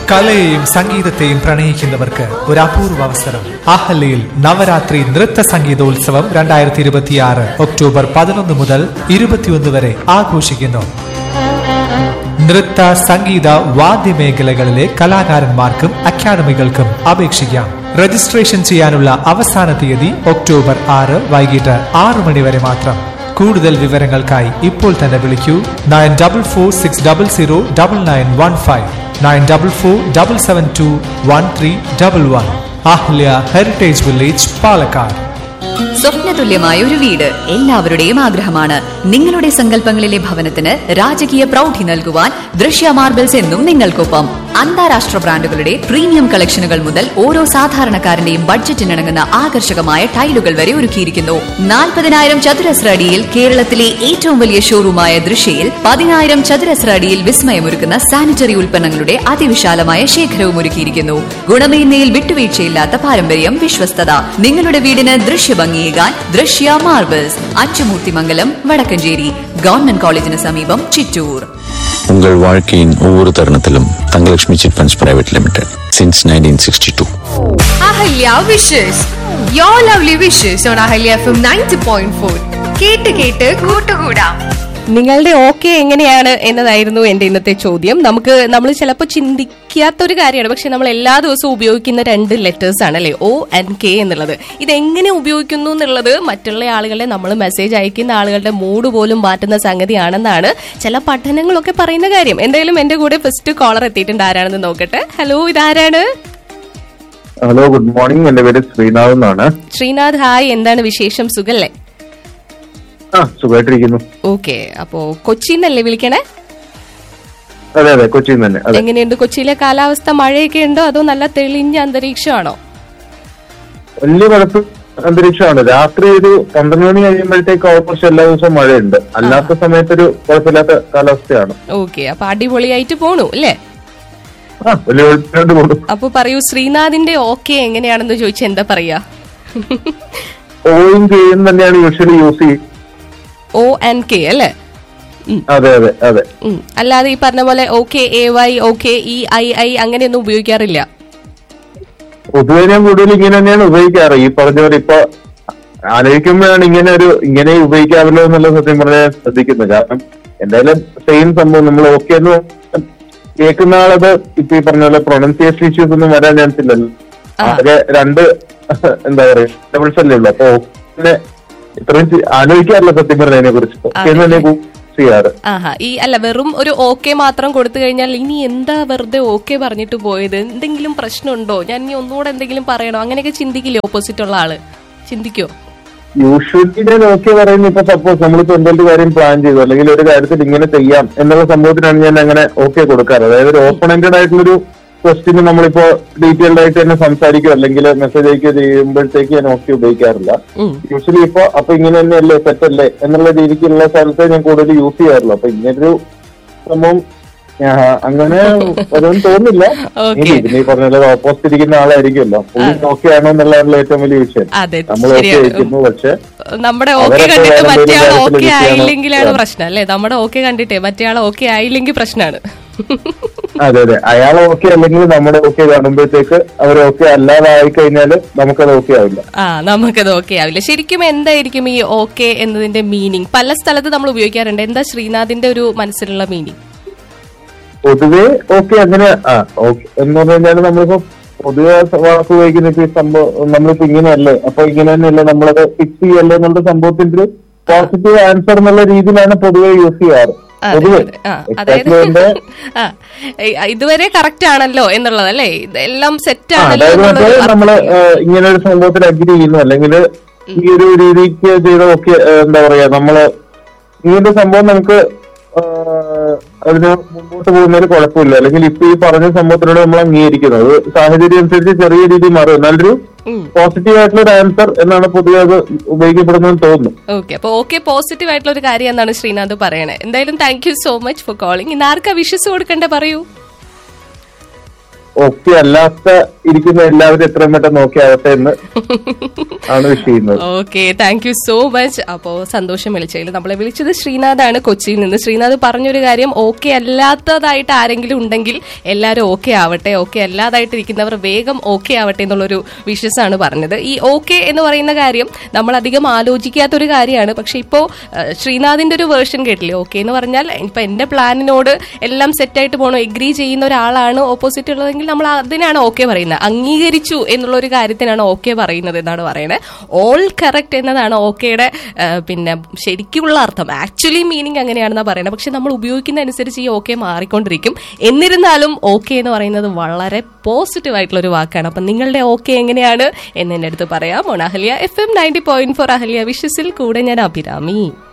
കലയെയും സംഗീതത്തെയും പ്രണയിക്കുന്നവർക്ക് ഒരു അപൂർവ അവസരം അഹല്യയിൽ നവരാത്രി നൃത്ത സംഗീതോത്സവം രണ്ടായിരത്തി ഇരുപത്തിയാറ് ഒക്ടോബർ പതിനൊന്ന് മുതൽ ഇരുപത്തിയൊന്ന് വരെ ആഘോഷിക്കുന്നു നൃത്ത സംഗീത വാദ്യമേഖലകളിലെ കലാകാരന്മാർക്കും അക്കാദമികൾക്കും അപേക്ഷിക്കാം രജിസ്ട്രേഷൻ ചെയ്യാനുള്ള അവസാന തീയതി ഒക്ടോബർ ആറ് വൈകിട്ട് ആറു മണി വരെ മാത്രം കൂടുതൽ വിവരങ്ങൾക്കായി ഇപ്പോൾ തന്നെ വിളിക്കൂ nine double four six double zero double nine one five nine double four double seven two one three double one Ahalya heritage village Palakkad സ്വപ്നതുല്യമായ ഒരു വീട് എല്ലാവരുടെയും ആഗ്രഹമാണ് നിങ്ങളുടെ സങ്കല്പങ്ങളിലെ ഭവനത്തിന് രാജകീയ പ്രൗഢി നൽകുവാൻ ദൃശ്യ മാർബിൾസ് എന്നും നിങ്ങൾക്കൊപ്പം അന്താരാഷ്ട്ര ബ്രാൻഡുകളുടെ പ്രീമിയം കളക്ഷനുകൾ മുതൽ ഓരോ സാധാരണക്കാരന്റെയും ബഡ്ജറ്റിനിണങ്ങുന്ന ആകർഷകമായ ടൈലുകൾ വരെ ഒരുക്കിയിരിക്കുന്നു നാൽപ്പതിനായിരം ചതുരശ്ര അടിയിൽ കേരളത്തിലെ ഏറ്റവും വലിയ ഷോറൂമായ ദൃശ്യയിൽ പതിനായിരം ചതുരശ്ര അടിയിൽ വിസ്മയമൊരുക്കുന്ന സാനിറ്ററി ഉൽപ്പന്നങ്ങളുടെ അതിവിശാലമായ ശേഖരവും ഒരുക്കിയിരിക്കുന്നു ഗുണമേന്മയിൽ വിട്ടുവീഴ്ചയില്ലാത്ത പാരമ്പര്യം വിശ്വസ്തത നിങ്ങളുടെ വീടിന് ദൃശ്യഭംഗിയേകാൻ ദൃശ്യ മാർബിൾസ് അച്ചുമൂർത്തിമംഗലം വടക്കഞ്ചേരി ഗവൺമെന്റ് കോളേജിന് സമീപം ചിറ്റൂർ உங்கள் வாழ்க்கையின் ஒவ்வொரு தருணத்திலும் Thangalakshmi chit funds private limited since nineteen sixty two Ahalya wishes yo lovely wishes on Ahalya F M ninety point four കേട്ട് കേട്ട് കൂട്ടുകൂടാം നിങ്ങളുടെ ഓക്കെ എങ്ങനെയാണ് എന്നതായിരുന്നു എന്റെ ഇന്നത്തെ ചോദ്യം നമുക്ക് നമ്മൾ ചിലപ്പോൾ ചിന്തിക്കാത്തൊരു കാര്യമാണ് പക്ഷെ നമ്മൾ എല്ലാ ദിവസവും ഉപയോഗിക്കുന്ന രണ്ട് ലെറ്റേഴ്സ് ആണ് അല്ലെ ഒ ആൻഡ് കെ എന്നുള്ളത് ഇതെങ്ങനെ ഉപയോഗിക്കുന്നു എന്നുള്ളത് മറ്റുള്ള ആളുകളെ നമ്മൾ മെസ്സേജ് അയക്കുന്ന ആളുകളുടെ മൂഡ് പോലും മാറ്റുന്ന സംഗതിയാണെന്നാണ് ചില പഠനങ്ങളൊക്കെ പറയുന്ന കാര്യം എന്തായാലും എന്റെ കൂടെ ഫസ്റ്റ് കോളർ എത്തിയിട്ടുണ്ട് ആരാണെന്ന് നോക്കട്ടെ ഹലോ ഇതാരാണ് ഹലോ ഗുഡ് മോർണിംഗ് എന്റെ പേര് ശ്രീനാഥ് എന്നാണ് ശ്രീനാഥ് ഹായ് എന്താണ് വിശേഷം സുഖല്ലേ ആ സുഖമായിട്ടിരിക്കുന്നു ഓക്കെ അപ്പോ കൊച്ചിന്നല്ലേ വിളിക്കണേ അതെ അതെ കൊച്ചിയിൽ നിന്ന് തന്നെ അതെ എങ്ങനെയുണ്ട് കൊച്ചിയിലെ കാലാവസ്ഥ മഴയൊക്കെ ഉണ്ടോ അതോ നല്ല തെളിഞ്ഞ അന്തരീക്ഷമാണോ വലിയ കുഴപ്പം അന്തരീക്ഷമാണ് രാത്രി ഒരു പന്ത്രണ്ട് മണി കഴിയുമ്പോഴത്തേക്ക് ഓൾമോസ്റ്റ് എല്ലാ ദിവസവും മഴയുണ്ട് അല്ലാത്ത സമയത്തൊരു കുഴപ്പമില്ലാത്ത കാലാവസ്ഥയാണ് ഓക്കെ അപ്പൊ അടിപൊളിയായിട്ട് പോണു അല്ലേ ആ വലിയ കുഴപ്പമില്ലാണ്ട് പോകും അപ്പൊ പറയൂ ശ്രീനാഥിന്റെ ഓക്കെ എങ്ങനെയാണെന്ന് ചോദിച്ചാൽ എന്താ പറയാ ഓയും കെയും തന്നെയാണ് യൂഷ്വലി യൂസ് ചെയ്യും ഒ ആൻഡ് കെ അല്ലേ അതെ അതെ അതെ ഉം. അല്ലാതെ ഈ പറഞ്ഞ പോലെ okay A Y okay E I I അങ്ങനെയൊന്നും ഉപയോഗിക്കാറില്ല പൊതുവെ ഞാൻ കൂടുതൽ ഇങ്ങനെ തന്നെയാണ് ഉപയോഗിക്കാറ് ഈ പറഞ്ഞ പോലെ ഇപ്പൊ ആലോചിക്കുമ്പോഴാണ് ഇങ്ങനെ ഒരു ഇങ്ങനെ ഉപയോഗിക്കാമല്ലോ എന്നുള്ള സത്യം പറഞ്ഞാൽ ശ്രദ്ധിക്കുന്നത് കാരണം എന്തായാലും സെയിം സംഭവം നമ്മൾ ഓക്കെ എന്ന് കേൾക്കുന്ന ആളത് ഇപ്പൊ ഈ പറഞ്ഞ പോലെ പ്രൊണൗൺസിയേഷൻ ഇഷ്യൂസ് ഒന്നും വരാൻ ചാൻസ് ഇല്ലല്ലോ ആകെ രണ്ട് എന്താ പറയാ ഡബിൾസ് അല്ലേ ഉള്ളു അപ്പൊ ഓക്കെ ഇത്രയും ചി- ആലോചിക്കാറില്ല സത്യം പറഞ്ഞതിനെ കുറിച്ച് ഓക്കെ എന്ന് തന്നെ use ചെയ്യാറ് ആഹാ ഈ അല്ല വെറും ഒരു ഓക്കെ മാത്രം കൊടുത്തു കഴിഞ്ഞാൽ ഇനി എന്താ വെറുതെ ഓക്കെ പറഞ്ഞിട്ട് പോയത് എന്തെങ്കിലും പ്രശ്നമുണ്ടോ ഞാൻ ഇനി ഒന്നുകൂടെ എന്തെങ്കിലും പറയണോ അങ്ങനെയൊക്കെ ചിന്തിക്കില്ലേ ഓപ്പോസിറ്റ് ഉള്ള ആള് ചിന്തിക്കോ യൂഷ്വലി ഞാൻ ഓക്കെ പറയുന്നത് ഇപ്പൊ സപ്പോസ് നമ്മളിപ്പോ എന്തെങ്കിലും കാര്യം പ്ലാൻ ചെയ്തു അല്ലെങ്കിൽ ഒരു കാര്യത്തിൽ ഇങ്ങനെ ചെയ്യാം എന്നുള്ള സംഭവത്തിനാണ് ഞാൻ അങ്ങനെ ഓക്കെ കൊടുക്കാറ് അതായത് ഒരു ഓപ്പൺ എൻഡഡ് ആയിട്ടുള്ളൊരു ക്വസ്റ്റിന് നമ്മളിപ്പോ ഡീറ്റെയിൽഡ് ആയിട്ട് തന്നെ സംസാരിക്കുകയോ അല്ലെങ്കിൽ മെസ്സേജ് അയക്കുകയോ ചെയ്യുമ്പോഴത്തേക്ക് ഞാൻ ഓക്കെ ഉപയോഗിക്കാറില്ല ഉം. യൂഷ്വലി ഇപ്പൊ അപ്പൊ ഇങ്ങനെ തന്നെയല്ലേ സെറ്റല്ലേ എന്നുള്ള രീതിക്കുള്ള സ്ഥലത്തെ ഞാൻ കൂടുതൽ യൂസ് ചെയ്യാറുള്ളൂ അപ്പൊ ഇങ്ങനൊരു സംഭവം ആ, അങ്ങനെ അതൊന്നും തോന്നില്ല Okay. ഇനി ഇതിന് ഈ പറഞ്ഞ പോലെ ഓപ്പോസിറ്റ് ഇരിക്കുന്ന ആളായിരിക്കുമല്ലോ പുള്ളി ഓക്കെ ആണോ എന്നുള്ളതാണല്ലോ ഏറ്റവും വലിയ വിഷയം അതെ, നമ്മൾ ഓക്കെ ശരിയാണ്. ആയിരിക്കുന്നു പക്ഷെ നമ്മുടെ ഓക്കെ അവരൊക്കെ കണ്ടിട്ട് വേറെ മറ്റേ ആൾ എന്തെങ്കിലും ഓക്കെ കാര്യത്തിൽ ആയില്ലെങ്കിലാണ് ഇരിക്കുകയാണ്. പ്രശ്നം അല്ലേ നമ്മുടെ ഓക്കെ കണ്ടിട്ടേ മറ്റേ ആൾ ഓക്കെ ആയില്ലെങ്കിൽ പ്രശ്നമാണ് അതെ അതെ അയാൾ ഓക്കെ അല്ലെങ്കിൽ നമ്മുടെ ഓക്കെ കാണുമ്പോഴത്തേക്ക് അവർ ഓക്കെ അല്ലാതായി കഴിഞ്ഞാൽ നമുക്കത് ഓക്കെ ആവില്ല ആ നമുക്കത് ഓക്കെ ആവില്ല ശരിക്കും എന്തായിരിക്കും ഈ ഓക്കെ എന്നതിന്റെ മീനിങ് പല സ്ഥലത്ത് നമ്മൾ ഉപയോഗിക്കാറുണ്ട് എന്താ ശ്രീനാഥിന്റെ ഒരു മനസ്സിലുള്ള മീനിങ് പൊതുവെ ഓക്കെ അങ്ങനെ ആ ഓക്കെ എന്ന് പറഞ്ഞു കഴിഞ്ഞാൽ നമ്മളിപ്പോ പൊതുവെ വാക്ക് ഉപയോഗിക്കുന്ന ഇപ്പൊ ഈ സംഭവം നമ്മളിപ്പോ ഇങ്ങനെയല്ലേ അപ്പൊ ഇങ്ങനെ തന്നെയല്ലേ നമ്മളത് ഫിക്സ് ചെയ്യല്ലേ എന്നുള്ള സംഭവത്തിന്റെ ഒരു പോസിറ്റീവ് ആൻസർ എന്നുള്ള രീതിയിലാണ് പൊതുവെ യൂസ് ചെയ്യാറ് അതെ, പൊതുവെ അതെ. ആ, അതായത് Exactly എന്റെ ആ, ഏ, ഇതുവരെ കറക്റ്റ് ആണല്ലോ എന്നുള്ളത് അല്ലേ ഇതെല്ലാം സെറ്റ് ആ, ആണല്ലോ അതായത് മറ്റേ എന്നുള്ളത് നമ്മള് ഏഹ്, ഇങ്ങനെ ഒരു സംഭവത്തിൽ അഗ്രി ചെയ്യുന്നു അല്ലെങ്കിൽ ഈ ഒരു രീതിക്ക് ചെയ്ത ഒക്കെ എന്താ പറയാ നമ്മള് ഈ ഒരു സംഭവം നമുക്ക് ഏഹ്, അതിന് മുമ്പോട്ട് പോകുന്നതിൽ കുഴപ്പമില്ല അല്ലെങ്കിൽ ഇപ്പൊ ഈ പറഞ്ഞ സംഭവത്തിനോട് നമ്മൾ അംഗീകരിക്കുന്നു അത് സാഹചര്യം അനുസരിച്ച് ചെറിയ രീതിയിൽ മാറും എന്നാലൊരു ഉം. പോസിറ്റീവ് ആയിട്ടുള്ള ഒരു ആൻസർ എന്നാണ് പൊതുവെ അത് ഉപയോഗിക്കപ്പെടുന്നതെന്ന് തോന്നുന്നു ഓക്കെ അപ്പൊ ഓക്കെ പോസിറ്റീവ് ആയിട്ടുള്ള ഒരു കാര്യം എന്നാണ് ശ്രീനാഥ് പറയണേ എന്തായാലും thank you so much for calling ഇന്ന് ആർക്കാ വിഷസ് കൊടുക്കണ്ടേ പറയൂ ഓക്കെ അല്ലാത്ത ഇരിക്കുന്ന എല്ലാവരും എത്രയും പെട്ടെന്ന് ഓക്കെ ആവട്ടെ എന്ന് ആണ് വിഷ് ചെയ്യുന്നത് okay thank you so much അപ്പോ സന്തോഷം വിളിച്ചതിൽ നമ്മളെ വിളിച്ചത് ശ്രീനാഥാണ് കൊച്ചിയിൽ നിന്ന് ശ്രീനാഥ് പറഞ്ഞൊരു കാര്യം ഓക്കെ അല്ലാത്തതായിട്ട് ആരെങ്കിലും ഉണ്ടെങ്കിൽ എല്ലാവരും ഓക്കെ ആവട്ടെ ഓക്കെ അല്ലാതായിട്ട് ഇരിക്കുന്നവർ വേഗം ഓക്കെ ആവട്ടെ എന്നുള്ളൊരു വിഷസ് ആണ് പറഞ്ഞത് ഈ ഓക്കെ എന്ന് പറയുന്ന കാര്യം നമ്മൾ അധികം ആലോചിക്കാത്ത ഒരു കാര്യമാണ് പക്ഷെ ഇപ്പോ ഏഹ്, ശ്രീനാഥിന്റെ ഒരു വേർഷൻ കേട്ടില്ലേ ഓക്കെ എന്ന് പറഞ്ഞാൽ ഇപ്പൊ എന്റെ പ്ലാനിനോട് എല്ലാം സെറ്റായിട്ട് പോകണം എഗ്രി ചെയ്യുന്ന ഒരാളാണ് ഓപ്പോസിറ്റ് ഉള്ളതെങ്കിൽ നമ്മൾ അതിനാണ് ഓക്കെ പറയുന്നത് അംഗീകരിച്ചു എന്നുള്ള ഒരു കാര്യത്തിനാണ് ഓക്കെ പറയുന്നത് എന്നാണ് പറയുന്നത് ഓൾ കറക്റ്റ് എന്നതാണ് ഓക്കെയുടെ പിന്നെ ശരിക്കുള്ള അർത്ഥം ആക്ച്വലി മീനിങ് അങ്ങനെയാണെന്നാ പറയുന്നത് പക്ഷെ നമ്മൾ ഉപയോഗിക്കുന്ന അനുസരിച്ച് ഈ ഓക്കെ മാറിക്കൊണ്ടിരിക്കും എന്നിരുന്നാലും ഓക്കെ എന്ന് പറയുന്നത് വളരെ പോസിറ്റീവ് ആയിട്ടുള്ള ഒരു വാക്കാണ് അപ്പൊ നിങ്ങളുടെ ഓക്കെ എങ്ങനെയാണ് എന്ന് എന്റെ അടുത്ത് പറയാം on Ahalya F M ninety point four Ahalya വിഷസിൽ കൂടെ ഞാൻ അഭിരാമി